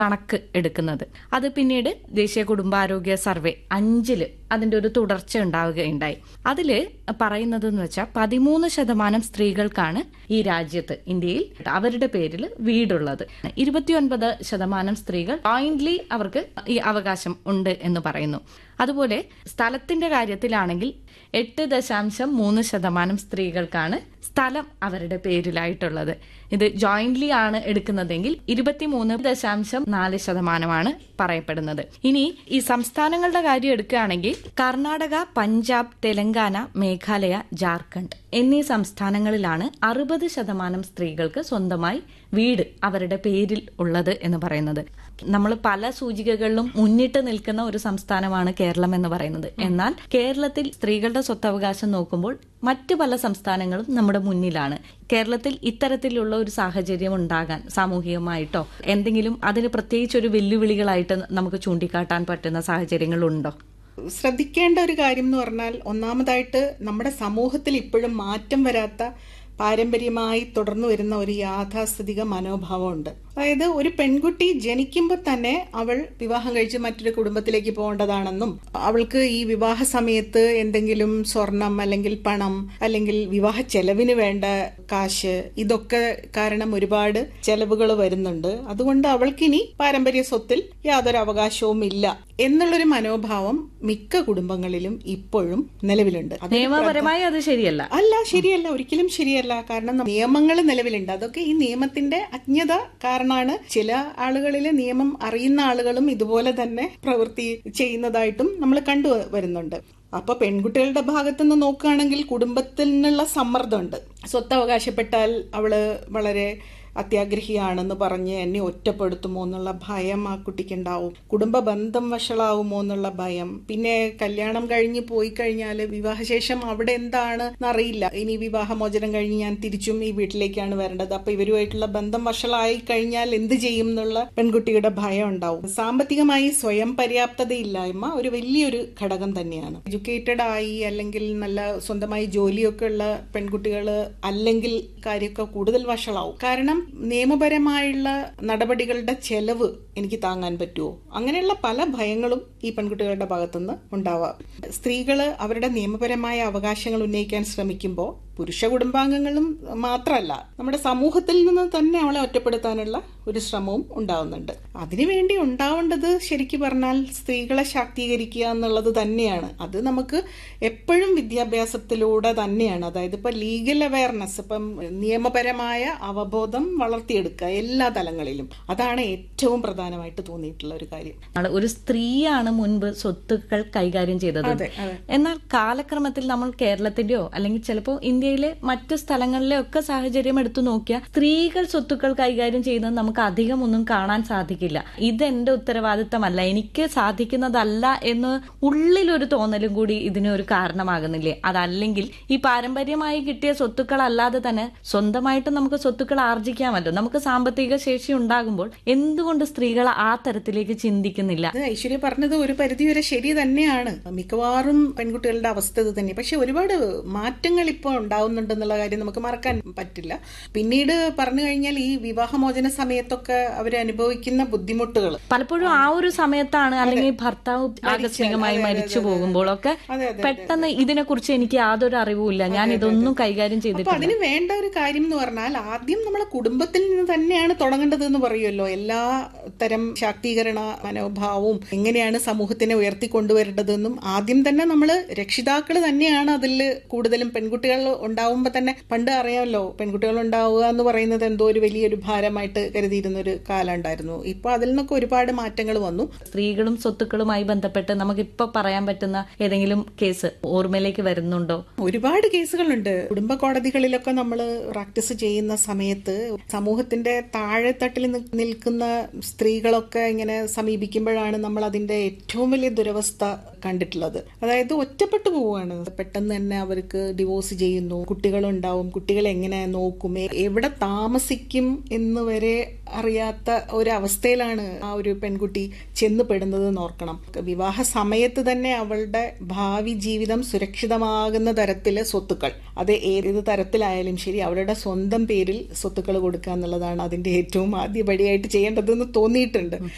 കണക്ക് എടുക്കുന്നത് അത് പിന്നീട് ദേശീയ കുടുംബാരോഗ്യ സർവേ അഞ്ചില് അതിന്റെ ഒരു തുടർച്ച ഉണ്ടാവുകയുണ്ടായി അതില് പറയുന്നത് എന്ന് വെച്ചാൽ പതിമൂന്ന് ശതമാനം സ്ത്രീകൾക്കാണ് ഈ രാജ്യത്ത് ഇന്ത്യയിൽ അവരുടെ പേരിൽ വീടുള്ളത് ഇരുപത്തിയൊൻപത് ശതമാനം സ്ത്രീകൾ ജോയിന്റ്ലി അവർക്ക് ഈ അവകാശം ഉണ്ട് എന്ന് പറയുന്നു അതുപോലെ സ്ഥലത്തിന്റെ കാര്യത്തിലാണെങ്കിൽ എട്ട് ദശാംശം മൂന്ന് ശതമാനം സ്ത്രീകൾക്കാണ് സ്ഥലം അവരുടെ പേരിലായിട്ടുള്ളത് ഇത് ജോയിന്റ്ലി ആണ് എടുക്കുന്നതെങ്കിൽ ഇരുപത്തിമൂന്ന് ദശാംശം നാല് ശതമാനമാണ് പറയപ്പെടുന്നത് ഇനി ഈ സംസ്ഥാനങ്ങളുടെ കാര്യം എടുക്കുകയാണെങ്കിൽ കർണാടക പഞ്ചാബ് തെലങ്കാന മേഘാലയ ജാർഖണ്ഡ് എന്നീ സംസ്ഥാനങ്ങളിലാണ് അറുപത് ശതമാനം സ്ത്രീകൾക്ക് സ്വന്തമായി വീട് അവരുടെ പേരിൽ ഉള്ളത് എന്ന് പറയുന്നത് നമ്മൾ പല സൂചികകളിലും മുന്നിട്ട് നിൽക്കുന്ന ഒരു സംസ്ഥാനമാണ് കേരളം എന്ന് പറയുന്നത് എന്നാൽ കേരളത്തിൽ സ്ത്രീകളുടെ സ്വത്തവകാശം നോക്കുമ്പോൾ മറ്റു പല സംസ്ഥാനങ്ങളും നമ്മുടെ മുന്നിലാണ് കേരളത്തിൽ ഇത്തരത്തിലുള്ള ഒരു സാഹചര്യം ഉണ്ടാകാൻ സാമൂഹികമായിട്ടോ എന്തെങ്കിലും അതിന് പ്രത്യേകിച്ച് ഒരു വെല്ലുവിളികളായിട്ട് നമുക്ക് ചൂണ്ടിക്കാട്ടാൻ പറ്റുന്ന സാഹചര്യങ്ങളുണ്ടോ ശ്രദ്ധിക്കേണ്ട ഒരു കാര്യം എന്ന് പറഞ്ഞാൽ ഒന്നാമതായിട്ട് നമ്മുടെ സമൂഹത്തിൽ ഇപ്പോഴും മാറ്റം വരാത്ത പാരമ്പര്യമായി തുടർന്നു വരുന്ന ഒരു യാഥാസ്ഥിതിക മനോഭാവമുണ്ട് അതായത് ഒരു പെൺകുട്ടി ജനിക്കുമ്പോൾ തന്നെ അവൾ വിവാഹം കഴിച്ച് മറ്റൊരു കുടുംബത്തിലേക്ക് പോകേണ്ടതാണെന്നും അവൾക്ക് ഈ വിവാഹ സമയത്ത് എന്തെങ്കിലും സ്വർണം അല്ലെങ്കിൽ പണം അല്ലെങ്കിൽ വിവാഹ ചെലവിന് വേണ്ട കാശ് ഇതൊക്കെ കാരണം ഒരുപാട് ചെലവുകൾ വരുന്നുണ്ട് അതുകൊണ്ട് അവൾക്കിനി പാരമ്പര്യ സ്വത്തിൽ യാതൊരു അവകാശവും ഇല്ല എന്നുള്ളൊരു മനോഭാവം മിക്ക കുടുംബങ്ങളിലും ഇപ്പോഴും നിലവിലുണ്ട് അത് നിയമപരമായി അത് ശരിയല്ല അല്ല ശരിയല്ല ഒരിക്കലും ശരിയല്ല കാരണം നിയമങ്ങൾ നിലവിലുണ്ട് അതൊക്കെ ഈ നിയമത്തിന്റെ അജ്ഞത കാരണമാണ് ചില ആളുകളിൽ നിയമം അറിയുന്ന ആളുകളും ഇതുപോലെ തന്നെ പ്രവൃത്തി ചെയ്യുന്നതായിട്ടും നമ്മൾ കണ്ടു വരുന്നുണ്ട് അപ്പൊ പെൺകുട്ടികളുടെ ഭാഗത്തുനിന്ന് നോക്കുകയാണെങ്കിൽ കുടുംബത്തിൽ നിന്നുള്ള സമ്മർദ്ദമുണ്ട് സ്വത്ത് അവകാശപ്പെട്ടാൽ അവള് വളരെ അത്യാഗ്രഹിയാണെന്ന് പറഞ്ഞ് എന്നെ ഒറ്റപ്പെടുത്തുമോ എന്നുള്ള ഭയം ആ കുട്ടിക്കുണ്ടാവും കുടുംബ ബന്ധം വഷളാവുമോ എന്നുള്ള ഭയം പിന്നെ കല്യാണം കഴിഞ്ഞ് പോയി കഴിഞ്ഞാൽ വിവാഹശേഷം അവിടെ എന്താണ് എന്നറിയില്ല ഇനി വിവാഹമോചനം കഴിഞ്ഞ് ഞാൻ തിരിച്ചും ഈ വീട്ടിലേക്കാണ് വരേണ്ടത് അപ്പൊ ഇവരുമായിട്ടുള്ള ബന്ധം വഷളായി കഴിഞ്ഞാൽ എന്ത് ചെയ്യും എന്നുള്ള പെൺകുട്ടിയുടെ ഭയം ഉണ്ടാവും സാമ്പത്തികമായി സ്വയം പര്യാപ്തതയില്ലായ്മ ഒരു വലിയൊരു ഘടകം തന്നെയാണ് എഡ്യൂക്കേറ്റഡ് ആയി അല്ലെങ്കിൽ നല്ല സ്വന്തമായി ജോലിയൊക്കെ ഉള്ള പെൺകുട്ടികൾ അല്ലെങ്കിൽ കാര്യമൊക്കെ കൂടുതൽ വഷളാവും കാരണം നിയമപരമായുള്ള നടപടികളുടെ ചെലവ് എനിക്ക് താങ്ങാൻ പറ്റുമോ അങ്ങനെയുള്ള പല ഭയങ്ങളും ഈ പെൺകുട്ടികളുടെ ഭാഗത്തുനിന്ന് ഉണ്ടാവാം സ്ത്രീകൾ അവരുടെ നിയമപരമായ അവകാശങ്ങൾ ഉന്നയിക്കാൻ ശ്രമിക്കുമ്പോൾ പുരുഷ കുടുംബാംഗങ്ങളും മാത്രമല്ല നമ്മുടെ സമൂഹത്തിൽ നിന്ന് തന്നെ അവളെ ഒറ്റപ്പെടുത്താനുള്ള ഒരു ശ്രമവും ഉണ്ടാവുന്നുണ്ട് അതിനുവേണ്ടി ഉണ്ടാവേണ്ടത് ശരിക്കും പറഞ്ഞാൽ സ്ത്രീകളെ ശാക്തീകരിക്കുക എന്നുള്ളത് തന്നെയാണ് അത് നമുക്ക് എപ്പോഴും വിദ്യാഭ്യാസത്തിലൂടെ തന്നെയാണ് അതായത് ഇപ്പൊ ലീഗൽ അവയർനെസ് ഇപ്പം നിയമപരമായ അവബോധം വളർത്തിയെടുക്കുക എല്ലാ തലങ്ങളിലും അതാണ് ഏറ്റവും പ്രധാനമായിട്ട് തോന്നിയിട്ടുള്ള ഒരു കാര്യം ആള് ഒരു സ്ത്രീയാണ് മുൻപ് സ്വത്തുക്കൾ കൈകാര്യം ചെയ്തത് അതെ, അതെ. എന്നാൽ കാലക്രമത്തിൽ നമ്മൾ കേരളത്തിന്റെയോ അല്ലെങ്കിൽ ചിലപ്പോൾ ഇന്ത്യയിലെ മറ്റു സ്ഥലങ്ങളിലെ ഒക്കെ സാഹചര്യം എടുത്തു നോക്കിയാൽ സ്ത്രീകൾ സ്വത്തുക്കൾ കൈകാര്യം ചെയ്യുന്നത് നമുക്ക് അധികം ഒന്നും കാണാൻ സാധിക്കില്ല ഇത് എന്റെ ഉത്തരവാദിത്തമല്ല എനിക്ക് സാധിക്കുന്നതല്ല എന്ന് ഉള്ളിലൊരു തോന്നലും കൂടി ഇതിന് ഒരു കാരണമാകുന്നില്ലേ അതല്ലെങ്കിൽ ഈ പാരമ്പര്യമായി കിട്ടിയ സ്വത്തുക്കൾ അല്ലാതെ തന്നെ സ്വന്തമായിട്ട് നമുക്ക് സ്വത്തുക്കൾ ആർജിക്കാമല്ലോ നമുക്ക് സാമ്പത്തിക ശേഷി ഉണ്ടാകുമ്പോൾ എന്തുകൊണ്ട് സ്ത്രീകൾ ആ തരത്തിലേക്ക് ചിന്തിക്കുന്നില്ല അത് ഐശ്വര്യ പറഞ്ഞത് ഒരു പരിധിവരെ ശരി തന്നെയാണ് മിക്കവാറും പെൺകുട്ടികളുടെ അവസ്ഥ ഇത് തന്നെ പക്ഷെ ഒരുപാട് മാറ്റങ്ങൾ ഇപ്പോൾ ഉണ്ടാവുന്നുണ്ടെന്നുള്ള കാര്യം നമുക്ക് മറക്കാൻ പറ്റില്ല പിന്നീട് പറഞ്ഞു കഴിഞ്ഞാൽ ഈ വിവാഹമോചന സമയത്തൊക്കെ അവർ അനുഭവിക്കുന്ന ബുദ്ധിമുട്ടുകൾ പലപ്പോഴും ആ ഒരു സമയത്താണ് അല്ലെങ്കിൽ ഭർത്താവ് ആകസ്മികമായി മരിച്ചു പോകുമ്പോഴൊക്കെ അതെ, അതെ, പെട്ടെന്ന് ഇതിനെക്കുറിച്ച് എനിക്ക് യാതൊരു അറിവുമില്ല ഞാൻ ഇതൊന്നും കൈകാര്യം അപ്പൊ ചെയ്തിട്ടില്ല അതിന് വേണ്ട ഒരു കാര്യം എന്ന് പറഞ്ഞാൽ ആദ്യം നമ്മളെ കുടുംബത്തിൽ നിന്ന് തന്നെയാണ് തുടങ്ങേണ്ടത് എന്ന് പറയുമല്ലോ എല്ലാ തരം ശാക്തീകരണ മനോഭാവവും എങ്ങനെയാണ് സമൂഹത്തിനെ ഉയർത്തിക്കൊണ്ടുവരേണ്ടതെന്നും ആദ്യം തന്നെ നമ്മൾ രക്ഷിതാക്കൾ തന്നെയാണ് അതിൽ കൂടുതലും പെൺകുട്ടികൾ ഉണ്ടാവുമ്പോൾ തന്നെ പണ്ട് അറിയാമല്ലോ പെൺകുട്ടികൾ ഉണ്ടാവുക എന്ന് പറയുന്നത് എന്തോ ഒരു വലിയൊരു ഭാരമായിട്ട് കരുതിയിരുന്ന ഒരു കാലം ഉണ്ടായിരുന്നു ഇപ്പൊ അതിൽ നിന്നൊക്കെ ഒരുപാട് മാറ്റങ്ങൾ വന്നു സ്ത്രീകളും സ്വത്തുക്കളുമായി ബന്ധപ്പെട്ട് നമുക്ക് ഇപ്പൊ പറയാൻ പറ്റുന്ന ഏതെങ്കിലും കേസ് ഓർമ്മയിലേക്ക് വരുന്നുണ്ടോ ഒരുപാട് കേസുകളുണ്ട് കുടുംബ കോടതികളിലൊക്കെ നമ്മൾ പ്രാക്ടീസ് ചെയ്യുന്ന സമയത്ത് സമൂഹത്തിന്റെ താഴെത്തട്ടിൽ നി- നിൽക്കുന്ന സ്ത്രീകളൊക്കെ ഇങ്ങനെ സമീപിക്കുമ്പോഴാണ് നമ്മൾ അതിന്റെ ഏറ്റവും വലിയ ദുരവസ്ഥ കണ്ടിട്ടുള്ളത് അതായത് ഒറ്റപ്പെട്ടു പോവുകയാണ് പെട്ടെന്ന് തന്നെ അവർക്ക് ഡിവോഴ്സ് ചെയ്യുന്നു കുട്ടികളുണ്ടാവും കുട്ടികളെ എങ്ങനെ നോക്കും എ- എവിടെ താമസിക്കും എന്ന് വരെ അറിയാത്ത ഒരവസ്ഥയിലാണ് ആ ഒരു പെൺകുട്ടി ചെന്ന് പെടുന്നത് ഓർക്കണം വിവാഹ സമയത്ത് തന്നെ അവളുടെ ഭാവി ജീവിതം സുരക്ഷിതമാകുന്ന തരത്തില് സ്വത്തുക്കൾ അത് ഏത് തരത്തിലായാലും ശരി അവരുടെ സ്വന്തം പേരിൽ സ്വത്തുക്കൾ കൊടുക്കുക എന്നുള്ളതാണ് അതിന്റെ ഏറ്റവും ആദ്യപടിയായിട്ട് ചെയ്യേണ്ടതെന്ന് തോന്നിയിട്ടുണ്ട്